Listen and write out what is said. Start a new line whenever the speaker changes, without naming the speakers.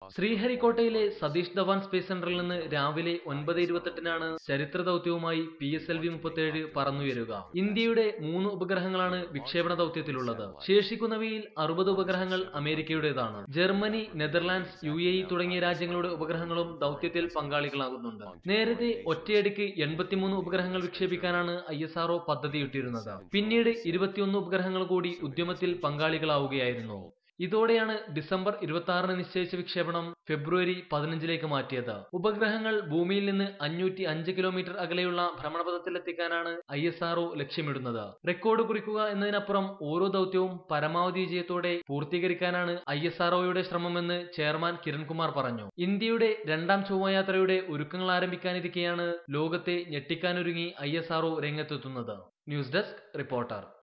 ശ്രീഹരിക്കോട്ടയിലെ Satheesh Dhawan space സെന്ററിൽ നിന്ന് രാവിലെ ഒൻപത് ഇരുപത്തെട്ടിനാണ് ചരിത്ര ദൗത്യവുമായി പി എസ് എൽ വി മുപ്പത്തേഴ് പറന്നുയരുക ഇന്ത്യയുടെ മൂന്ന് ഉപഗ്രഹങ്ങളാണ് വിക്ഷേപണ ദൗത്യത്തിലുള്ളത് ശേഷിക്കുന്നവയിൽ അറുപത് ഉപഗ്രഹങ്ങൾ അമേരിക്കയുടേതാണ് Germany Netherlands U A E തുടങ്ങിയ രാജ്യങ്ങളുടെ ഉപഗ്രഹങ്ങളും ദൗത്യത്തിൽ പങ്കാളികളാകുന്നുണ്ട് നേരത്തെ ഒറ്റയടിക്ക് എൺപത്തിമൂന്ന് ഉപഗ്രഹങ്ങൾ വിക്ഷേപിക്കാനാണ് ഐ എസ് ആർഒ പദ്ധതിയിട്ടിരുന്നത് പിന്നീട് ഇരുപത്തിയൊന്ന് ഉപഗ്രഹങ്ങൾ കൂടി ഉദ്യമത്തിൽ പങ്കാളികളാവുകയായിരുന്നു ഇതോടെയാണ് ഡിസംബർ ഇരുപത്തി ആറിന് നിശ്ചയിച്ച വിക്ഷേപണം ഫെബ്രുവരി പതിനഞ്ചിലേക്ക് മാറ്റിയത് ഉപഗ്രഹങ്ങൾ ഭൂമിയിൽ നിന്ന് അഞ്ഞൂറ്റി അഞ്ച് കിലോമീറ്റർ അകലെയുള്ള ഭ്രമണപഥത്തിലെത്തിക്കാനാണ് ഐ എസ് ആർഒ ലക്ഷ്യമിടുന്നത് റെക്കോർഡ് കുറിക്കുക എന്നതിനപ്പുറം ഓരോ ദൗത്യവും പരമാവധി വിജയത്തോടെ പൂർത്തീകരിക്കാനാണ് ഐ എസ് ആർഒയുടെ ശ്രമമെന്ന് ചെയർമാൻ കിരൺകുമാർ പറഞ്ഞു ഇന്ത്യയുടെ രണ്ടാം ചൊവ്വയാത്രയുടെ ഒരുക്കങ്ങൾ ആരംഭിക്കാനിരിക്കെയാണ് ലോകത്തെ ഞെട്ടിക്കാനൊരുങ്ങി ഐ എസ് ആർഒ രംഗത്തെത്തുന്നത് ന്യൂസ് ഡെസ്ക് റിപ്പോർട്ടർ